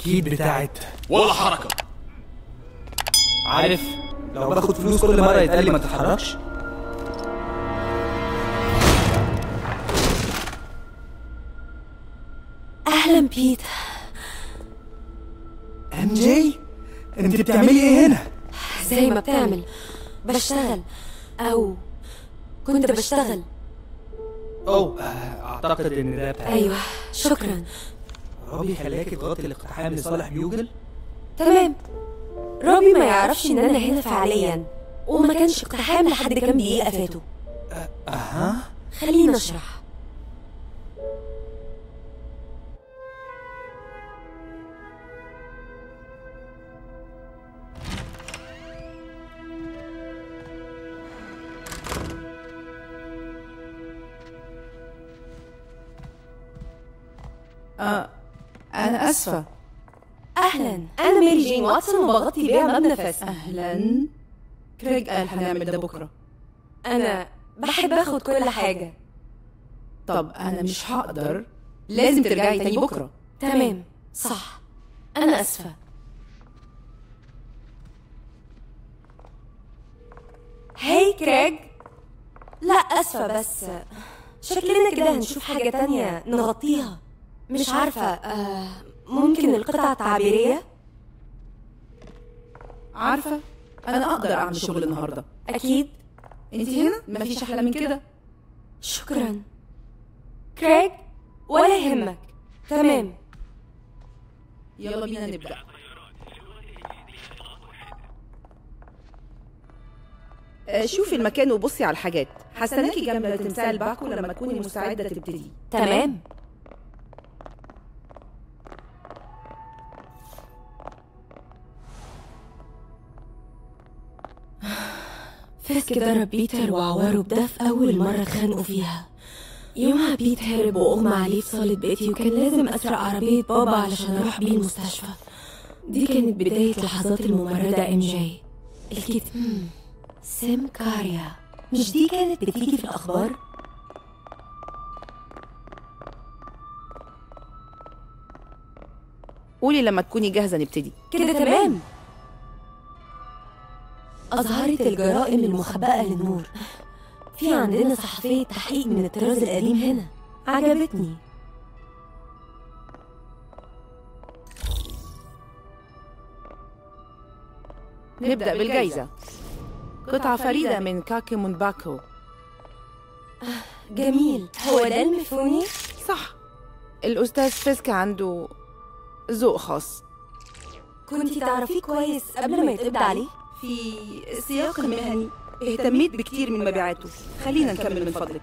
اكيد بتاعت ولا حركة عارف لو باخد فلوس كل مره يتقال لي ما تتحركش اهلا بيت ام جي انت بتعملي ايه هنا زي ما بتعمل بشتغل او كنت بشتغل اوه آه، اعتقد ان ده بتاع ايوه شكرا ربي خلاكي تغطي الاقتحام لصالح بيوجل تمام روبي ما يعرفش ان انا هنا فعليا وما كانش اقتحام لحد كام دقيقه فاتوا اها خليني اشرح آه أنا آسفة اهلا انا ماري جين واتسون وبغطي بيها مبنى فاسد أهلا كريج قال هنعمل ده بكرة انا بحب اخد كل حاجه طب أنا مش هقدر لازم ترجعي تاني بكرة تمام صح انا اسفه هاي كريج لا اسفه بس شكلنا كده هنشوف حاجه تانية نغطيها مش عارفه آه ممكن القطعه التعبيريه عارفة أنا أقدر أعمل شغل النهاردة اكيد أنت هنا مفيش أحلى من كده شكرا كريج ولا يهمك تمام يلا بينا نبدأ آه، شوفي المكان وبصي على الحاجات هستناكي جنب تمثال باكو لما تكوني مستعدة تبتدي تمام فاسك ضرب بيتر وعوره بده في أول مرة اتخانقوا فيها يومها بيت هرب وأغمى عليه في صالة بيتي وكان لازم أسرق عربية بابا علشان أروح بيه المستشفى دي كانت بداية لحظات الممرضة ام جي الكتم سيم كاريا مش دي كانت بتيجي في الأخبار؟ قولي لما تكوني جاهزة نبتدي كده تمام أظهرت الجرائم المخبأة للنور في عندنا صحفية تحقيق من الطراز القديم هنا عجبتني نبدأ بالجايزة قطعة فريدة من كاكي مونباكو جميل هو ده المفوني؟ صح الأستاذ فيسك عنده ذوق خاص كنتي تعرفيه كويس قبل ما يتقبض عليه؟ في السياق المهني اهتميت بكتير من مبيعاته خلينا نكمل من فضلك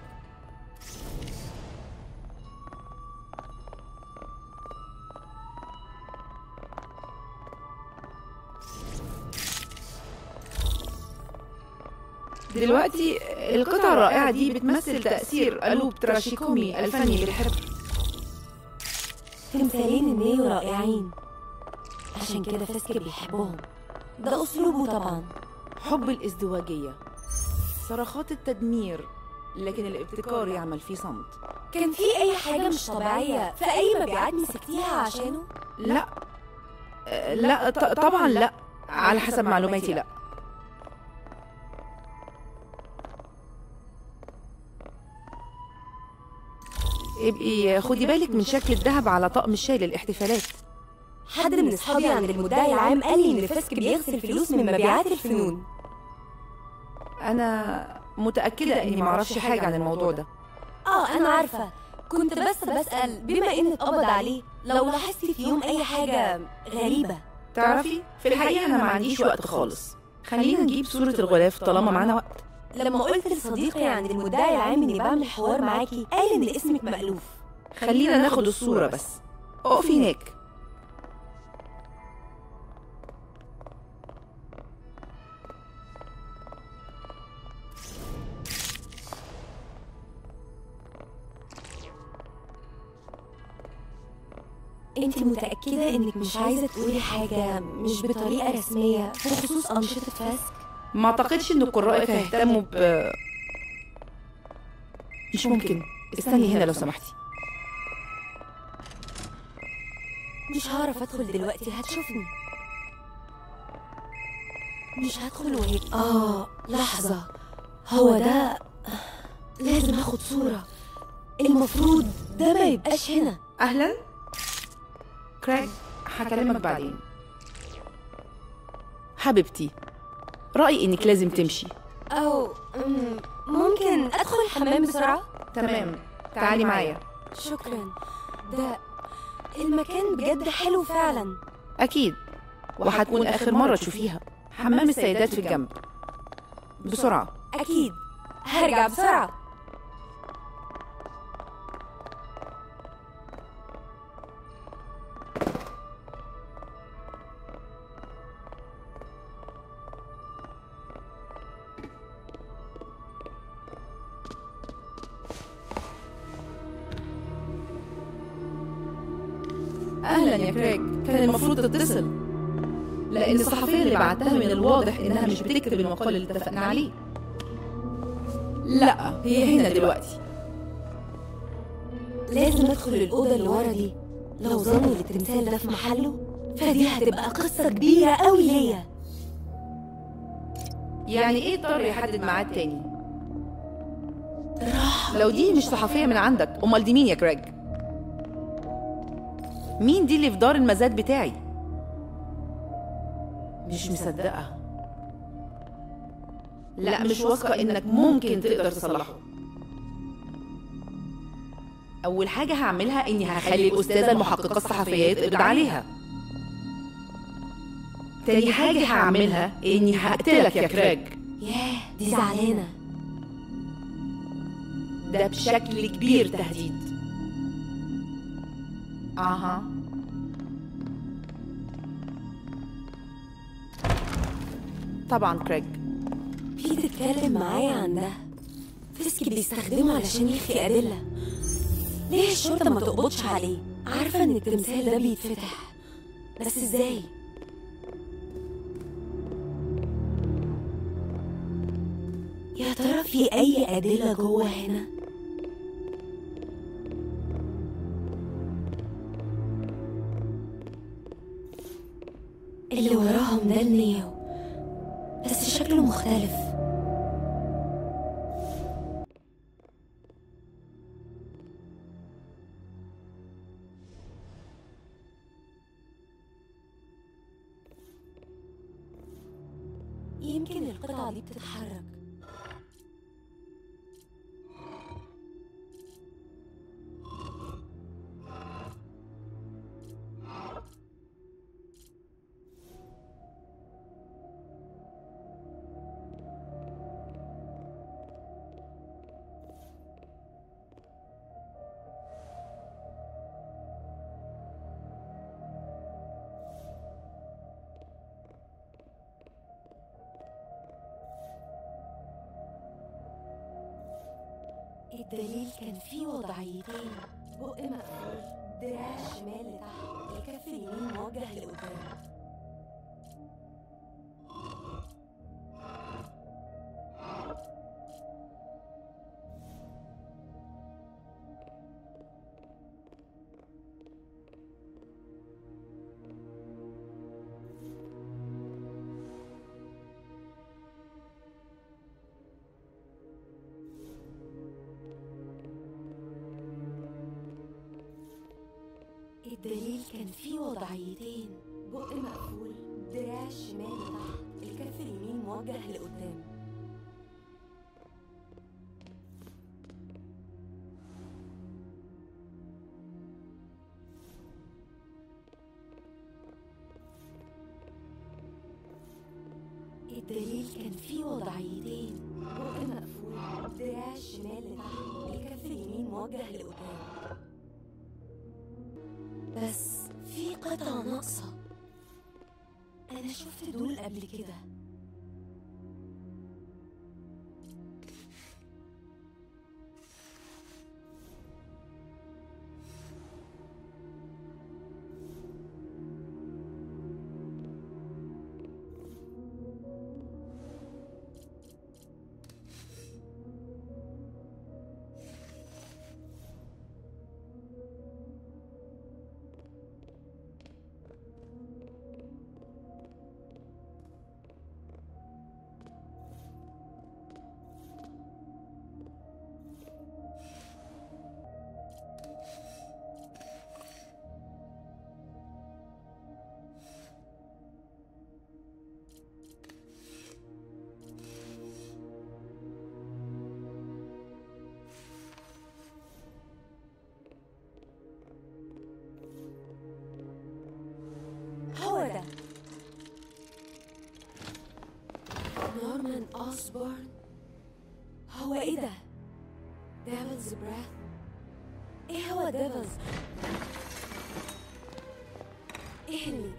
دلوقتي القطعة الرائعة دي بتمثل تأثير ألوب تراشيكومي الفني بالحبر تمثالين النيو رائعين عشان كده فاسك بيحبهم ده أسلوبه طبعا حب الازدواجية صرخات التدمير لكن الابتكار يعمل في صمت كان في أي حاجة مش طبيعية في أي مبيعات مسكتيها عشانه؟ لا آه، لا ط- طبعا لا على حسب معلوماتي لا ابقي خدي بالك من شكل الذهب على طقم الشاي للاحتفالات حد من اصحابي عند المدعي العام قال لي ان فاسك بيغسل فلوس من مبيعات الفنون انا متأكدة اني معرفش حاجة عن الموضوع ده اه انا عارفه كنت بس بسال بما ان اتقبض عليه لو لاحظتي في يوم اي حاجه غريبه تعرفي في الحقيقة انا ما عنديش وقت خالص خلينا نجيب صورة الغلاف طالما معانا وقت لما قلت لصديقي عند المدعي العام اني بعمل حوار معاكي قال ان اسمك مألوف خلينا ناخد الصورة بس اقفي هناك انت متاكده انك مش عايزه تقولي حاجه مش بطريقه رسميه بخصوص انشطه فاسك ما اعتقدش ان قرائك هيهتموا ب مش ممكن استني هنا لو سمحتي مش هعرف ادخل دلوقتي هتشوفني مش هدخل وهي اه لحظة هو ده لازم اخد صورة المفروض ده ما يبقاش هنا اهلا كرايج هكلمك بعدين حبيبتي رايي انك لازم تمشي او أم، ممكن ادخل الحمام بسرعة تمام تعالي معايا شكرا ده المكان بجد حلو فعلا اكيد وهتكون اخر مره تشوفيها حمام السيدات في الجنب بسرعه اكيد هرجع بسرعة اهلا يا كريج كان المفروض تتصل لان الصحفيه اللي بعتها من الواضح انها مش بتكتب المقال اللي اتفقنا عليه لا هي هنا دلوقتي لازم ادخل الأوضة اللي ورا دي لو ظنوا التمثال ده في محله فدي هتبقى قصة كبيرة قوي ليا يعني ايه اضطر يحدد ميعاد تاني راح لو دي مش صحفيه من عندك امال دي مين يا كريج مين دي اللي في دار المزاد بتاعي مش مصدقه لا مش واثقه انك ممكن تقدر تصلحه اول حاجه هعملها اني هخلي الاستاذه المحققه الصحفيه تقبض عليها تاني حاجه هعملها اني هقتلك يا كريج ياه دي زعلانة ده بشكل كبير تهديد اها طبعا كريج في تتكلم معايا عن ده فيسكي بيستخدمه علشان يخفي أدلة ليه الشرطة ما تقبضش عليه عارفة إن التمثال ده بيتفتح بس إزاي يا ترى في أي أدلة جوه هنا اللي وراهم ده النيو بس شكله مختلف يمكن القطعة دي بتتحرك الدليل كان فيه وضعيتين بق مقفول دراع الشمال لتحت الكف اليمين موجه لقدام الدليل كان فيه وضعيتين بق مقفول دراع الشمال لتحت الكف اليمين موجه لقدام الدليل كان فيه وضعيتين بق مقفول دراع الشمال لتحت الكف اليمين موجه لقدام بس في قطعة ناقصة أنا شفت دول قبل كده أوسبورن هو إيه ده؟ ديفلز براث إيه هو ديفلز؟ إيه اللي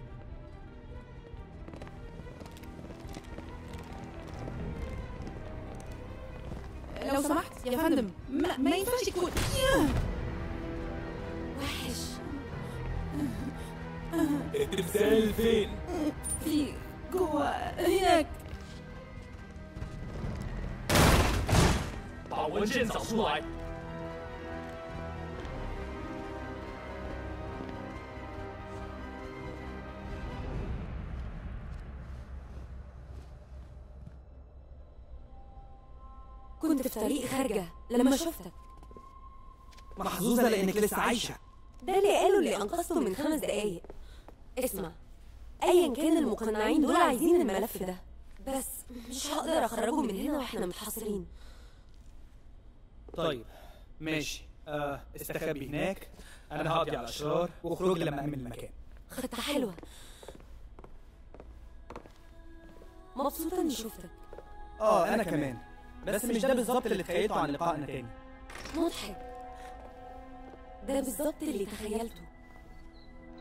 لو سمحت يا فندم ما, ما ينفعش تكون ياه. وحش التمثال فين؟ في جوه هناك 把文件找出来。 كنت في طريق خارجة لما شفتك محظوظة لأنك لسه عايشة ده اللي قاله اللي أنقذته من خمس دقايق اسمع أيا كان المقنعين دول عايزين الملف ده بس مش هقدر أخرجه من هنا وإحنا متحاصرين طيب ماشي آه استخبي هناك أنا هقضي على الأشرار واخرج لما أمن المكان خطة حلوة مبسوطة إني شفتك اه أنا كمان بس مش ده بالظبط اللي تخيلته عن لقائنا تاني مضحك ده بالظبط اللي تخيلته